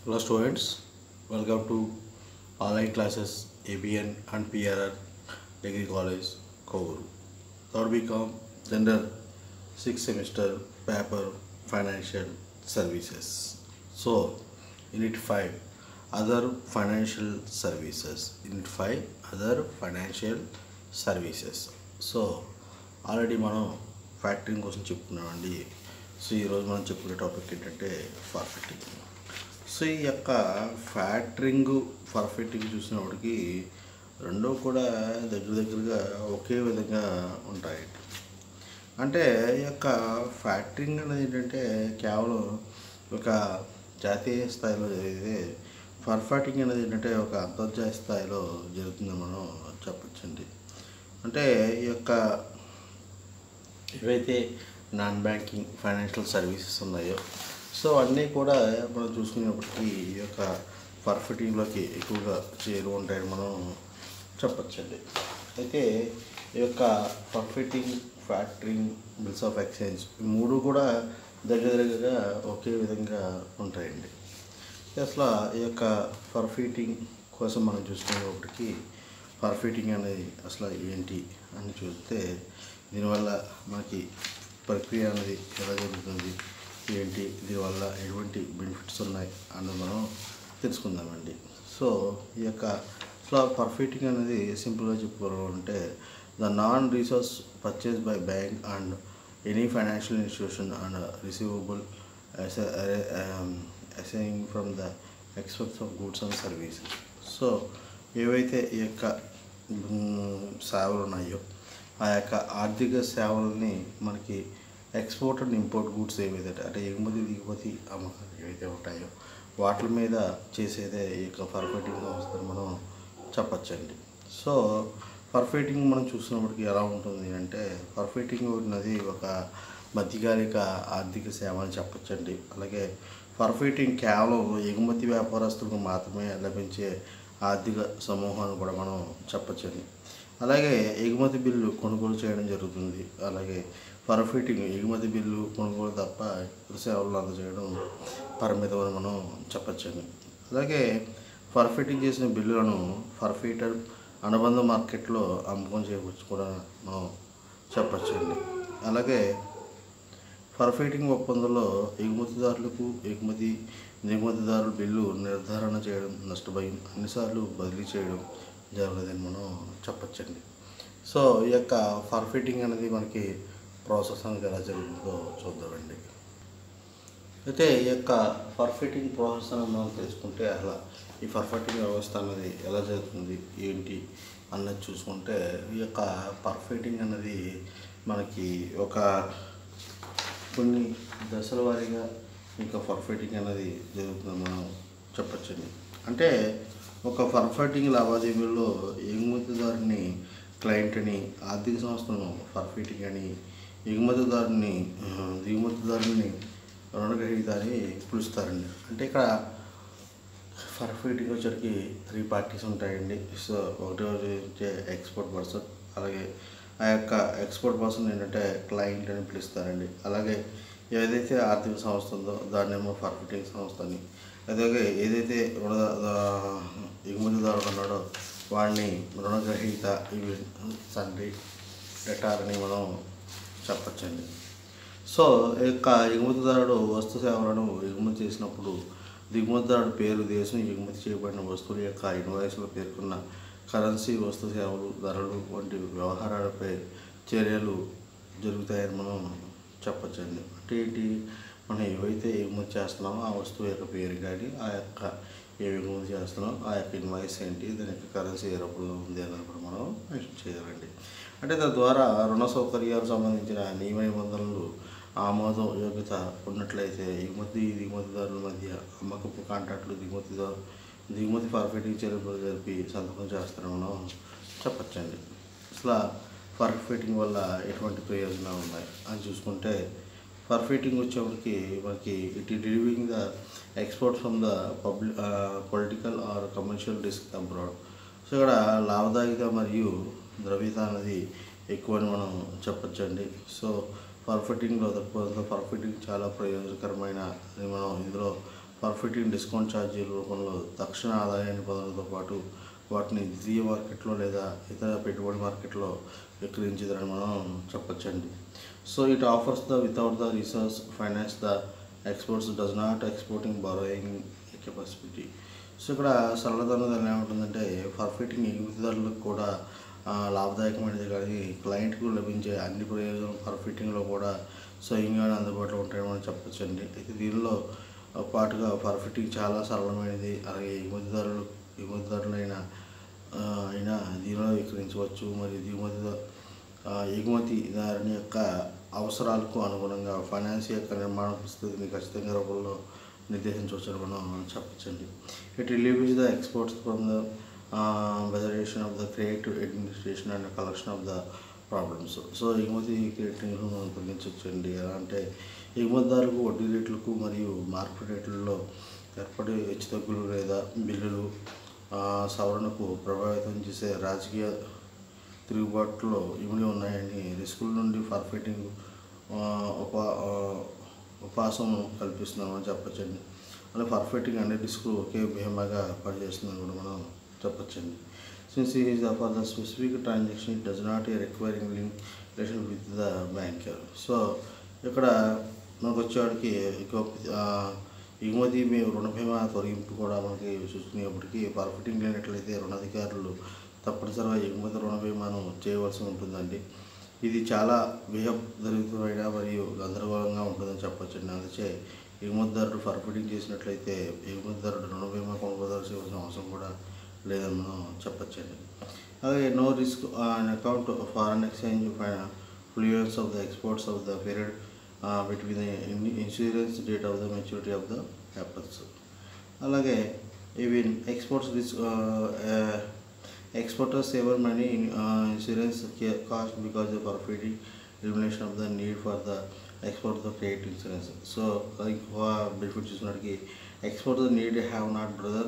Hello students, welcome to online classes ABN and PRR Degree College, Kovuru. Third become General sixth semester paper Financial Services. So, Unit 5 Other Financial Services. Unit 5 Other Financial Services. So already మనం factoring కోసం చెప్పుకున్నామండి so ఈరోజు మనం చెప్పుకునే topic ఏంటంటే ఫర్ఫిటింగ్ so ఈ యొక్క factoring ఫర్ఫిటింగ్ చూసినప్పటికీ రెండూ కూడా దగ్గర దగ్గరగా ఒకే విధంగా ఉంటాయి అంటే ఈ యొక్క ఫ్యాక్టరింగ్ అనేది ఏంటంటే కేవలం ఒక జాతీయ స్థాయిలో జరిగితే పర్ఫాటింగ్ అనేది ఏంటంటే ఒక అంతర్జాతీయ స్థాయిలో జరుగుతుందని మనం చెప్పచ్చండి అంటే ఈ యొక్క ఏవైతే నాన్ బ్యాంకింగ్ ఫైనాన్షియల్ సర్వీసెస్ ఉన్నాయో సో అన్నీ కూడా మనం చూసుకునేప్పటికీ ఈ యొక్క పర్ఫిటింగ్లోకి ఎక్కువగా చేరు ఉంటాయని మనం చెప్పచ్చండి అయితే ఈ యొక్క forfaiting factoring bills of exchange ఈ మూడు కూడా దగ్గర దగ్గరగా ఒకే విధంగా ఉంటాయండి అసలు ఈ యొక్క పర్ఫిటింగ్ కోసం మనం చూసుకునేప్పటికీ పర్ఫిటింగ్ అనేది అసలు ఏంటి అని చూస్తే దీనివల్ల మనకి ప్రక్రియ అనేది ఎలా జరుగుతుంది ఏంటి దీనివల్ల ఎటువంటి బెనిఫిట్స్ ఉన్నాయి అన్నది మనం తెలుసుకుందామండి సో ఈ యొక్క అసలు పర్ఫిటింగ్ అనేది సింపుల్గా చెప్పుకోవాలంటే the non recourse purchase by bank and any financial institution and receivable assigning from the expects of goods and services so ఏవైతే ఈ యొక్క మ్, సేవలు ఉన్నాయో ఆ యొక్క ఆర్థిక సేవలని మనకి ఎక్స్పోర్ట్ అండ్ ఇంపోర్ట్ గూడ్స్ ఏవైతే అంటే ఎగుమతి దిగుమతి అమ్మకాలు ఏవైతే ఉంటాయో వాటి మీద చేసేదే ఈ యొక్క పర్ఫెక్టింగ్ సంస్థను మనం చెప్పచ్చండి సో పర్ఫెక్టింగ్ మనం చూసినప్పటికీ ఎలా ఉంటుంది అంటే పర్ఫెక్టింగ్ ఉన్నది ఒక మధ్యకాలిక ఆర్థిక సేవ అని చెప్పచ్చండి అలాగే పర్ఫెక్టింగ్ కేవలం ఎగుమతి వ్యాపారస్తులకు మాత్రమే లభించే ఆర్థిక సమూహాన్ని కూడా మనం చెప్పచ్చండి అలాగే ఎగుమతి బిల్లు కొనుగోలు చేయడం జరుగుతుంది అలాగే పర్ఫిటింగ్ ఎగుమతి బిల్లు కొనుగోలు తప్ప ఇతర సేవలు అందజేయడం పరిమితమని మనం చెప్పచ్చండి అలాగే పర్ఫిటింగ్ చేసిన బిల్లులను పర్ఫిటర్ అనుబంధ మార్కెట్లో అమ్మకం చేయవచ్చు కూడా మనం చెప్పచ్చండి అలాగే పర్ఫిటింగ్ ఒప్పందంలో ఎగుమతిదారులకు ఎగుమతి దిగుమతిదారుల బిల్లు నిర్ధారణ చేయడం నష్టభయం అన్నిసార్లు బదిలీ చేయడం జరగదని మనం చెప్పచ్చండి సో ఈ యొక్క పర్ఫిటింగ్ అనేది మనకి ప్రాసెస్ అనేది ఎలా జరుగుతుందో చూద్దామండి అయితే ఈ యొక్క పర్ఫిటింగ్ ప్రాసెస్ అనేది మనం తెలుసుకుంటే అసలు ఈ పర్ఫిటింగ్ వ్యవస్థ అనేది ఎలా జరుగుతుంది ఏంటి అన్నది చూసుకుంటే ఈ యొక్క పర్ఫిటింగ్ అనేది మనకి ఒక కొన్ని దశల వారీగా ఇంకా పర్ఫెక్టింగ్ అనేది జరుగుతుందని మనం చెప్పచ్చండి అంటే ఒక పర్ఫెక్టింగ్ లావాదేవీల్లో ఎగుమతిదారుని క్లయింట్ అని ఆర్థిక సంస్థను పర్ఫెక్టింగ్ అని ఎగుమతిదారుని ఆ, దిగుమతిదారుని రుణగ్రహీత అని పిలుస్తారండి అంటే ఇక్కడ పర్ఫెక్ట్గా వచ్చరికి త్రీ పార్టీస్ ఉంటాయండి సో ఒకటి వచ్చే ఎక్స్పోర్ట్ పర్సన్ అలాగే ఆ యొక్క ఎక్స్పోర్ట్ పర్సన్ ఏంటంటే క్లయింట్ అని పిలుస్తారండి అలాగే ఏదైతే ఆర్థిక సంస్థ ఉందో దాన్నేమో పర్ఫెక్టింగ్ సంస్థ అని అలాగే ఏదైతే రుణ ఎగుమతిదారుడు ఉన్నాడో వాడిని రుణగ్రహీత ఇవి తండ్రి డెటార్ అని మనం చెప్పచ్చండి సో ఈ యొక్క ఎగుమతిదారుడు వస్తు సేవలను ఎగుమతి చేసినప్పుడు దిగుమతిదారుడు పేరు దేశం ఎగుమతి చేయబడిన వస్తువుల యొక్క ఇన్వాయిస్లో పేర్కొన్న కరెన్సీ వస్తు సేవలు ధరలు వంటి వ్యవహారాలపై చర్యలు జరుగుతాయని మనం చెప్పచ్చండి అంటే ఏంటి మనం ఏవైతే ఎగుమతి చేస్తున్నామో ఆ వస్తువు యొక్క పేరు కానీ ఆ యొక్క ఏ ఎగుమతి చేస్తున్నామో ఆ యొక్క ఇన్వాయిస్ ఏంటి దాని యొక్క కరెన్సీ ఏ రూపంలో ఉంది అన్నది కూడా మనం మెన్షన్ చేయాలండి అంటే తద్వారా రుణ సౌకర్యాలకు సంబంధించిన నియమ నిబంధనలు ఆమోదం యోగ్యత ఉన్నట్లయితే ఎగుమతి దిగుమతిదారుల మధ్య అమ్మకపు కాంట్రాక్టులు దిగుమతిదారు దిగుమతి పర్ఫెక్టింగ్ చెల్లింపులు జరిపి సంతకం చేస్తారని మనం చెప్పచ్చండి అసలు పర్ఫెక్టింగ్ వల్ల ఎటువంటి ప్రయోజనాలు ఉన్నాయి అని చూసుకుంటే పర్ఫెక్టింగ్ వచ్చేప్పటికి మనకి it relieving the export from the public political or commercial risk abroad so ఇక్కడ లాభదాయకత మరియు ద్రవ్యత అనేది ఎక్కువ అని మనం చెప్పొచ్చండి సో పర్ఫెక్టింగ్లో తక్కువ పర్ఫెక్టింగ్ చాలా ప్రయోజనకరమైన అది మనం ఇందులో పర్ఫిటింగ్ డిస్కౌంట్ ఛార్జీల రూపంలో తక్షణ ఆదాయాన్ని పొందడంతో పాటు వాటిని ద్వితీయ మార్కెట్లో లేదా ఇతర పెట్టుబడి మార్కెట్లో విక్రయించదని మనం చెప్పొచ్చండి so it offers the without the research finance the exports does not exporting borrowing capacity so ఇక్కడ సరళధనం ఏముంటుందంటే పర్ఫిటింగ్ ఎగుమతిదారులకు కూడా ఆ, లాభదాయకమైనది కానీ క్లయింట్కు లభించే అన్ని ప్రయోజనం పర్ఫిటింగ్లో కూడా స్వయంగానే అందుబాటులో ఉంటాయని మనం చెప్పొచ్చండి అయితే దీనిలో పాటుగా పర్ఫిటింగ్ చాలా సరళమైనది అలాగే ఎగుమతిదారులు ఎగుమతిదారులైన ఆ, అయినా దీనిలో విక్రయించవచ్చు మరియు దిగుమతి ఆ, ఎగుమతిదారుని యొక్క అవసరాలకు అనుగుణంగా ఫైనాన్స్ యొక్క నిర్మాణ పరిస్థితిని ఖచ్చితంగా రూపంలో నిర్దేశించవచ్చని మనం చెప్పచ్చండి it relieves the exports from the botheration of the creative administration and collection of the problems so ఎగుమతి క్రియేటింగ్ను మనం తగ్గించవచ్చండి ఎలా అంటే ఎగుమతిదారులకు వడ్డీ రేట్లకు మరియు మార్కెట్ రేట్లలో ఏర్పడే హెచ్చుతగ్గులు లేదా బిల్లులు ఆ, సవరణకు ప్రభావితం చేసే రాజకీయ తిరుగుబాటులో ఇమిడి ఉన్నాయని రిస్కుల నుండి ఫర్ఫిటింగ్ ఉప ఆ, ఉపాసం కల్పిస్తున్నామని చెప్పచ్చండి అంటే పర్ఫెక్ట్గా అన్ని రిస్కులు ఒకే భీమాగా పనిచేస్తుందని కూడా మనం చెప్పచ్చండి since is for the specific transaction it does not requiring link relation with the banker so ఇక్కడ మనకు వచ్చేవాడికి ఇంకొక ఆ, ఎగుమతి మీ- రుణ బీమా తొలగింపు కూడా మనకి చూసుకునేప్పటికీ పర్ఫిటింగ్ లేనట్లయితే రుణాధికారులు తప్పనిసరిగా ఎగుమతి రుణ బీమాను చేయవలసి ఉంటుందండి ఇది చాలా విహదరితమైన మరియు గందరగోళంగా ఉంటుందని చెప్పొచ్చండి అందుచే ఎగుమతిదారుడు పర్ఫిటింగ్ చేసినట్లయితే ఎగుమతిదారుడు రుణ బీమా కొనుగోలు చేయవలసిన అవసరం కూడా లేదని మనం చెప్పొచ్చండి అలాగే no risk on account foreign exchange influence of the exports of the period between the insurance date of the maturity of the papers అలాగే even exports risk exporters save money in uh, insurance ca- cost because of forfeiting elimination of the need for the export of the credit insurance. So ఇంకో benefit చూసినట్టుకి export the need have not brother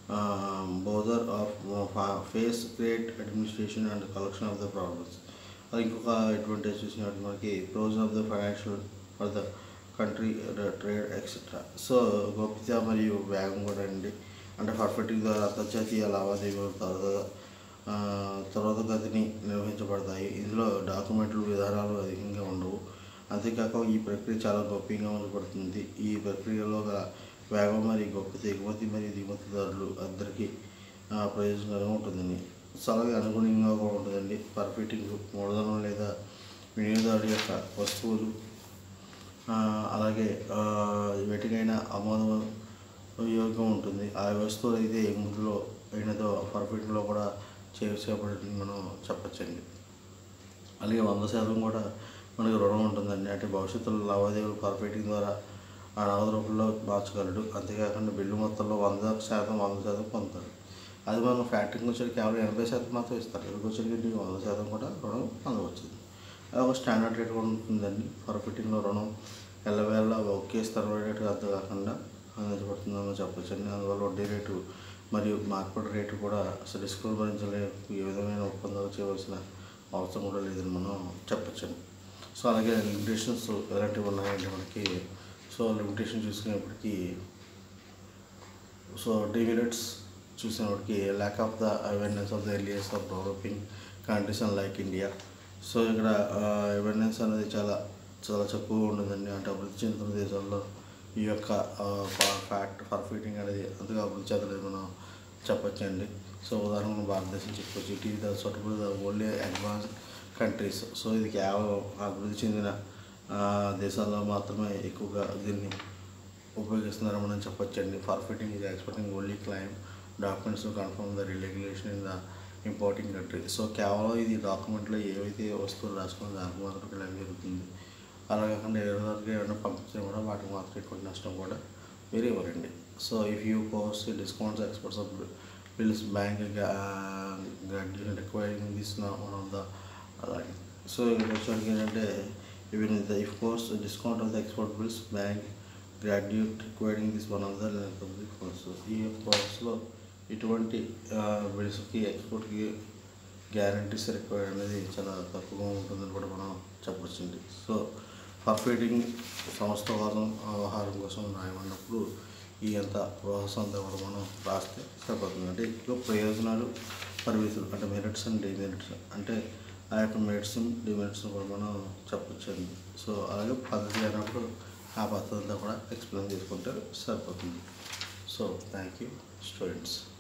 bother of face create administration and collection of the problems అది ఇంకొక advantage చూసినట్టు మనకి provision of the financial for the country trade etcetera so గోప్యత మరియు వేగం కూడా అండి అంటే పర్ఫెక్ట్గా ద్వారా అంతర్జాతీయ లావాదేవీలు తర్వాత ఆ, తర్వాత గతిని నిర్వహించబడతాయి ఇందులో డాక్యుమెంట్లు విధానాలు అధికంగా ఉండవు అంతేకాక ఈ ప్రక్రియ చాలా గోప్యంగా ఉంచబడుతుంది ఈ ప్రక్రియలో గల వేగం మరియు గొప్పత ఎగుమతి మరియు దిగుమతిదారులు అందరికీ ఆ, ప్రయోజనకరంగా ఉంటుందని చాలా అనుగుణంగా కూడా ఉంటుందండి పర్ఫెక్టింగ్ మూలధనం లేదా వినియోగదారుడి యొక్క వస్తువులు ఆ, అలాగే ఆ, వీటికైనా ఆమోదం యోగ్యం ఉంటుంది ఆ వస్తువులు అయితే ఎగుమతిలో అయినదో పర్ఫెక్ట్లో కూడా చేసేపడుతుంది మనం చెప్పచ్చండి అలాగే వంద శాతం కూడా మనకి రుణం ఉంటుందండి అంటే భవిష్యత్తులో లావాదేవీలు పర్ఫెక్టింగ్ ద్వారా ఆ నగదు రూపంలో మార్చగలడు అంతేకాకుండా బిల్లు మొత్తంలో వంద శాతం వంద శాతం పొందుతాడు అది మనం ఫ్యాక్టరీకి వచ్చేది కేవలం ఎనభై శాతం మాత్రం ఇస్తారు ఇక్కడికి వచ్చేది వంద శాతం కూడా రుణం పొందవచ్చు అది ఒక స్టాండర్డ్ రేట్ కూడా ఉంటుందండి పర్ఫెక్టింగ్లో రుణం ఎల్లవేళ ఒకే స్థిరమైన రేటు అంత కాకుండా అందించబడుతుందని చెప్పొచ్చండి అందువల్ల వడ్డీ రేటు మరియు మార్కెట్ రేటు కూడా అసలు రిస్కులు భరించలే ఏ విధమైన ఒప్పందాలు చేయవలసిన అవసరం కూడా లేదని మనం చెప్పొచ్చండి సో అలాగే లిమిటేషన్స్ ఎలాంటివి ఉన్నాయంటే మనకి సో లిమిటేషన్ చూసుకునేప్పటికీ సో డిమినిట్స్ చూసినప్పటికీ lack of the awareness of the dealers of developing countries and like India so ఇక్కడ అవేర్నెస్ అనేది చాలా చాలా తక్కువగా ఉంటుందండి అంటే అభివృద్ధి చెందుతున్న దేశాల్లో ఈ యొక్క ఫ్యాక్ట్ ఫర్ఫీటింగ్ అనేది అంతగా అభివృద్ధి చెందలేదు మనం చెప్పొచ్చండి సో ఉదాహరణకు భారతదేశం చెప్పుకోవచ్చు it is the suitable the only advance countries so ఇది కేవలం అభివృద్ధి చెందిన ఆ, దేశాల్లో మాత్రమే ఎక్కువగా దీన్ని ఉపయోగిస్తున్నారని మనం చెప్పొచ్చండి ఫర్ఫిటింగ్ ఇది exporting only claim documents confirm the regulation in the importing country so కేవలం ఇది డాక్యుమెంట్లో ఏవైతే వస్తువులు రాసుకున్న దానికి మాత్రం క్లైమ్ జరుగుతుంది అలా కాకుండా ఏ విధంగా ఏమైనా పంపించినా కూడా వాటికి మాత్రం ఎటువంటి నష్టం కూడా మీరు ఇవ్వరండి so if you post discounts experts of bills bank requiring this one of the అలాగే సో ఇక్కడ వచ్చేసరికి ఏంటంటే even the if course discount of the export bills bank graduate requiring this one of the public course ఈ కోర్స్లో ఇటువంటి బిల్స్కి ఎక్స్పోర్ట్కి guarantees required అనేది చాలా తక్కువగా ఉంటుందని కూడా మనం చెప్పొచ్చండి సో పర్ఫెక్టింగ్ సంస్థ కోసం ఆహారం కోసం రాయమన్నప్పుడు ఈ అంత ప్రాసెస్ అంతా కూడా మనం రాస్తే సరిపోతుంది అంటే ఎక్కువ ప్రయోజనాలు పరిమితులు అంటే మెరిట్స్ అండ్ డిమెరిట్స్ అంటే ఆ యొక్క మెరిట్స్ డిమెరిట్స్ కూడా మనం చెప్పొచ్చండి సో అలాగే పద్ధతి అయినప్పుడు ఆ పద్ధతి అంతా కూడా ఎక్స్ప్లెయిన్ చేసుకుంటే సరిపోతుంది సో థ్యాంక్ యూ స్టూడెంట్స్